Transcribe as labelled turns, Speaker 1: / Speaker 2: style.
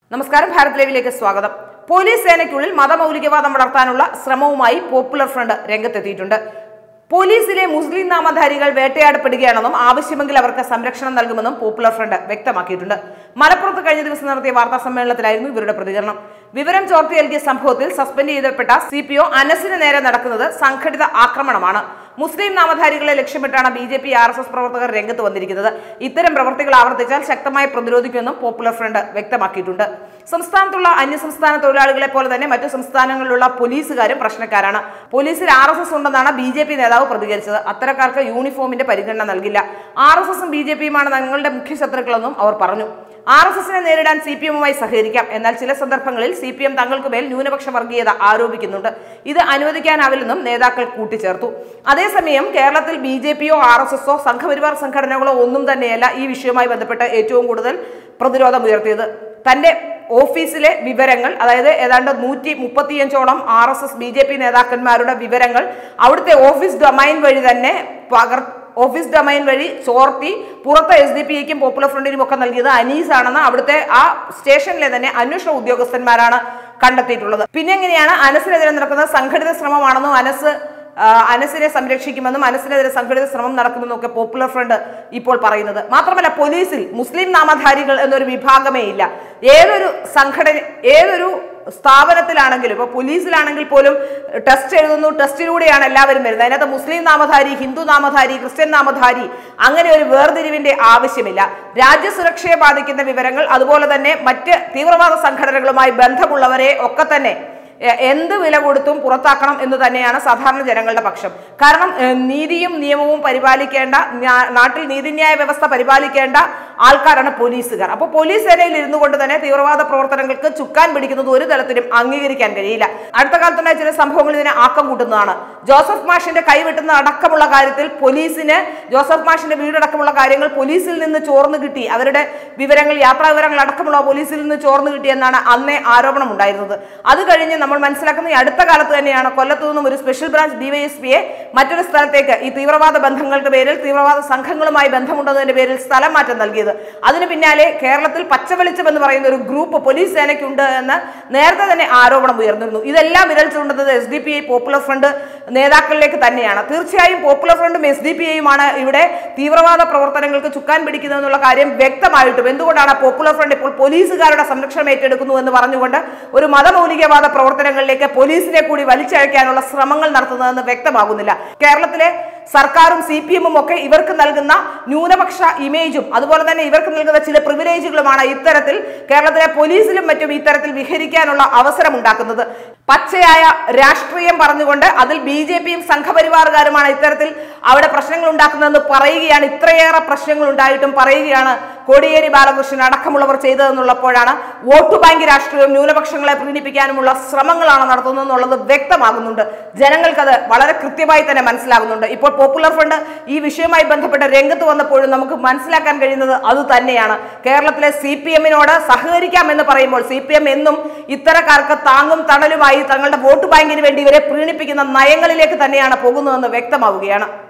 Speaker 1: നമസ്കാരം ഭാരത് ലൈവിലേക്ക് സ്വാഗതം പോലീസ് സേനയ്ക്കുള്ളിൽ മതമൗലികവാദം വളർത്താനുള്ള ശ്രമവുമായി പോപ്പുലർ ഫ്രണ്ട് രംഗത്തെത്തിയിട്ടുണ്ട് പോലീസിലെ മുസ്ലിം നാമധാരികൾ വേട്ടയാടപ്പെടുകയാണെന്നും ആവശ്യമെങ്കിൽ അവർക്ക് സംരക്ഷണം നൽകുമെന്നും പോപ്പുലർ ഫ്രണ്ട് വ്യക്തമാക്കിയിട്ടുണ്ട് മലപ്പുറത്ത് കഴിഞ്ഞ ദിവസം നടത്തിയ വാർത്താ സമ്മേളനത്തിലായിരുന്നു ഇവരുടെ പ്രതികരണം വിവരം ചോർത്തി നൽകിയ സംഭവത്തിൽ സസ്പെൻഡ് ചെയ്യപ്പെട്ട സി പി ഒ അനസിന് നേരെ നടക്കുന്നത് സംഘടിത ആക്രമണമാണ് മുസ്ലിം നാമധാരികളെ ലക്ഷ്യമിട്ടാണ് B J P R S S പ്രവർത്തകർ രംഗത്ത് വന്നിരിക്കുന്നത് ഇത്തരം പ്രവർത്തികൾ ആവർത്തിച്ചാൽ ശക്തമായി പ്രതിരോധിക്കുമെന്നും പോപ്പുലർ ഫ്രണ്ട് വ്യക്തമാക്കിയിട്ടുണ്ട് സംസ്ഥാനത്തുള്ള അന്യസംസ്ഥാന തൊഴിലാളികളെ പോലെ തന്നെ മറ്റു സംസ്ഥാനങ്ങളിലുള്ള പോലീസുകാരും പ്രശ്നക്കാരാണ് പോലീസിൽ ആർ എസ് എസ് ഉണ്ടെന്നാണ് ബി ജെ പി നേതാവ് പ്രതികരിച്ചത് അത്തരക്കാർക്ക് യൂണിഫോമിന്റെ പരിഗണന നൽകില്ല ആർ എസ് എസും ബി ജെ പിയുമാണ് തങ്ങളുടെ മുഖ്യ ശത്രുക്കളെന്നും അവർ പറഞ്ഞു ആർ എസ് എസിനെ നേരിടാൻ സി പി എമ്മുമായി സഹകരിക്കാം എന്നാൽ ചില സന്ദർഭങ്ങളിൽ സി പി എം തങ്ങൾക്ക് മേൽ ന്യൂനപക്ഷ വർഗീയത ആരോപിക്കുന്നുണ്ട് ഇത് അനുവദിക്കാനാവില്ലെന്നും നേതാക്കൾ കൂട്ടിച്ചേർത്തു അതേസമയം കേരളത്തിൽ ബി ജെ പിയോ ആർ എസ് എസോ സംഘപരിവാർ സംഘടനകളോ ഒന്നും തന്നെയല്ല ഈ വിഷയവുമായി ബന്ധപ്പെട്ട് ഏറ്റവും കൂടുതൽ പ്രതിരോധം ഉയർത്തിയത് തന്റെ ഓഫീസിലെ വിവരങ്ങൾ അതായത് ഏതാണ്ട് നൂറ്റി മുപ്പത്തിയഞ്ചോളം R S S B J P നേതാക്കന്മാരുടെ വിവരങ്ങൾ അവിടുത്തെ ഓഫീസ് ഡൊമൈൻ വഴി തന്നെ പകർ ഓഫീസ് ഡൊമൈൻ വഴി ചോർത്തി പുറത്ത് എസ് ഡി പി ഐക്കും പോപ്പുലർ ഫ്രണ്ടിനും ഒക്കെ നൽകിയത് അനീസ് ആണെന്ന് അവിടുത്തെ ആ സ്റ്റേഷനിലെ തന്നെ അന്വേഷണ ഉദ്യോഗസ്ഥന്മാരാണ് കണ്ടെത്തിയിട്ടുള്ളത് പിന്നെ എങ്ങനെയാണ് അനസിനെതിരെ നടക്കുന്ന സംഘടിത ശ്രമമാണെന്നും അനസ് ആ, അനസിനെ സംരക്ഷിക്കുമെന്നും അനസിനെതിരെ സംഘടിത ശ്രമം നടക്കുമെന്നും ഒക്കെ പോപ്പുലർ ഫ്രണ്ട് ഇപ്പോൾ പറയുന്നത് മാത്രമല്ല പോലീസിൽ മുസ്ലിം നാമധാരികൾ എന്നൊരു വിഭാഗമേ ഇല്ല ഏതൊരു സംഘടന ഏതൊരു സ്ഥാപനത്തിലാണെങ്കിലും ഇപ്പോൾ പോലീസിലാണെങ്കിൽ പോലും ടെസ്റ്റ് എഴുതുന്നു ടെസ്റ്റിലൂടെയാണ് എല്ലാവരും വരുന്നത് അതിനകത്ത് മുസ്ലിം നാമധാരി ഹിന്ദു നാമധാരി ക്രിസ്ത്യൻ നാമധാരി അങ്ങനെ ഒരു വേർതിരിവിന്റെ ആവശ്യമില്ല രാജ്യസുരക്ഷയെ ബാധിക്കുന്ന വിവരങ്ങൾ അതുപോലെ തന്നെ മറ്റ് തീവ്രവാദ സംഘടനകളുമായി ബന്ധമുള്ളവരെ ഒക്കെ തന്നെ എ- എന്ത് വില കൊടുത്തും പുറത്താക്കണം എന്ന് തന്നെയാണ് സാധാരണ ജനങ്ങളുടെ പക്ഷം കാരണം ഏഹ്, നീതിയും നിയമവും പരിപാലിക്കേണ്ട ഞാ- നാട്ടിൽ നീതിന്യായ വ്യവസ്ഥ പരിപാലിക്കേണ്ട ആൾക്കാരാണ് പോലീസുകാർ അപ്പോൾ പോലീസ് സേനയിൽ ഇരുന്നു കൊണ്ട് തന്നെ തീവ്രവാദ പ്രവർത്തനങ്ങൾക്ക് ചുക്കാൻ പിടിക്കുന്നത് ഒരു തലത്തിലും അംഗീകരിക്കാൻ കഴിയില്ല അടുത്ത കാലത്തുണ്ടായ ചില സംഭവങ്ങൾ ഇതിനെ ആക്കം കൂട്ടുന്നതാണ് ജോസഫ് മാഷിന്റെ കൈവെട്ടുന്ന അടക്കമുള്ള കാര്യത്തിൽ പോലീസിന് ജോസഫ് മാഷിന്റെ വീടടക്കമുള്ള കാര്യങ്ങൾ പോലീസിൽ നിന്ന് ചോർന്നു കിട്ടി അവരുടെ വിവരങ്ങൾ യാത്രാ വിവരങ്ങൾ അടക്കമുള്ള പോലീസിൽ നിന്ന് ചോർന്നു കിട്ടിയെന്നാണ് അന്നേ ആരോപണം ഉണ്ടായിരുന്നത് അത് കഴിഞ്ഞ് നമ്മൾ മനസ്സിലാക്കുന്ന ഈ അടുത്ത കാലത്ത് തന്നെയാണ് കൊല്ലത്തു നിന്നും ഒരു സ്പെഷ്യൽ ബ്രാഞ്ച് ഡിവൈഎസ്പിയെ മറ്റൊരു സ്ഥലത്തേക്ക് ഈ തീവ്രവാദ ബന്ധങ്ങളുടെ പേരിൽ തീവ്രവാദ സംഘങ്ങളുമായി ബന്ധമുണ്ടെന്നതിന്റെ പേരിൽ സ്ഥലം മാറ്റം നൽകിയത് അതിന് പിന്നാലെ കേരളത്തിൽ പച്ചവെളിച്ചം എന്ന് പറയുന്ന ഒരു ഗ്രൂപ്പ് പോലീസ് സേനയ്ക്കുണ്ട് എന്ന് നേരത്തെ തന്നെ ആരോപണം ഉയർന്നിരുന്നു ഇതെല്ലാം വിരൽ ചൂണ്ടുന്നത് S D P I popular front നേതാക്കളിലേക്ക് തന്നെയാണ് തീർച്ചയായും പോപ്പുലർ ഫ്രണ്ടും എസ് ഡി പി ഐയുമാണ് ഇവിടെ തീവ്രവാദ പ്രവർത്തനങ്ങൾക്ക് ചുക്കാൻ പിടിക്കുന്നതെന്നുള്ള കാര്യം വ്യക്തമായിട്ടും എന്തുകൊണ്ടാണ് പോപ്പുലർ ഫ്രണ്ട് ഇപ്പോൾ പോലീസുകാരുടെ സംരക്ഷണം ഏറ്റെടുക്കുന്നു എന്ന് പറഞ്ഞുകൊണ്ട് ഒരു മതമൗലികവാദ പ്രവർത്തനങ്ങളിലേക്ക് പോലീസിനെ കൂടി വലിച്ചഴക്കാനുള്ള ശ്രമങ്ങൾ നടത്തുന്നതെന്ന് വ്യക്തമാകുന്നില്ല കേരളത്തിലെ സർക്കാരും സി പി എമ്മും ഒക്കെ ഇവർക്ക് നൽകുന്ന ന്യൂനപക്ഷ ഇമേജും അതുപോലെ തന്നെ ഇവർക്ക് നൽകുന്ന ചില പ്രിവിലേജുകളുമാണ് ഇത്തരത്തിൽ കേരളത്തിലെ പോലീസിലും മറ്റും ഇത്തരത്തിൽ വിഹരിക്കാനുള്ള അവസരം ഉണ്ടാക്കുന്നത് പച്ചയായ രാഷ്ട്രീയം പറഞ്ഞുകൊണ്ട് അതിൽ ബി ജെ പിയും സംഘപരിവാറുകാരുമാണ് ഇത്തരത്തിൽ അവിടെ പ്രശ്നങ്ങൾ ഉണ്ടാക്കുന്നതെന്ന് പറയുകയാണ് ഇത്രയേറെ പ്രശ്നങ്ങൾ ഉണ്ടായിട്ടും പറയുകയാണ് കോടിയേരി ബാലകൃഷ്ണൻ അടക്കമുള്ളവർ ചെയ്തതെന്നുള്ളപ്പോഴാണ് വോട്ട് ബാങ്ക് രാഷ്ട്രീയവും ന്യൂനപക്ഷങ്ങളെ പ്രീണിപ്പിക്കാനുമുള്ള ശ്രമങ്ങളാണ് നടത്തുന്നതെന്നുള്ളത് വ്യക്തമാകുന്നുണ്ട് ജനങ്ങൾക്കത് വളരെ കൃത്യമായി തന്നെ മനസ്സിലാകുന്നുണ്ട് ഇപ്പോൾ പോപ്പുലർ ഫ്രണ്ട് ഈ വിഷയവുമായി ബന്ധപ്പെട്ട് രംഗത്ത് വന്നപ്പോഴും നമുക്ക് മനസ്സിലാക്കാൻ കഴിയുന്നത് അത് തന്നെയാണ് കേരളത്തിലെ സി പി എമ്മിനോട് സഹകരിക്കാം എന്ന് പറയുമ്പോൾ സി പി എം എന്നും ഇത്തരക്കാർക്ക് താങ്ങും തണലുമായി തങ്ങളുടെ വോട്ട് ബാങ്കിന് വേണ്ടി ഇവരെ പ്രീണിപ്പിക്കുന്ന നയങ്ങളിലേക്ക് തന്നെയാണ് പോകുന്നതെന്ന് വ്യക്തമാവുകയാണ്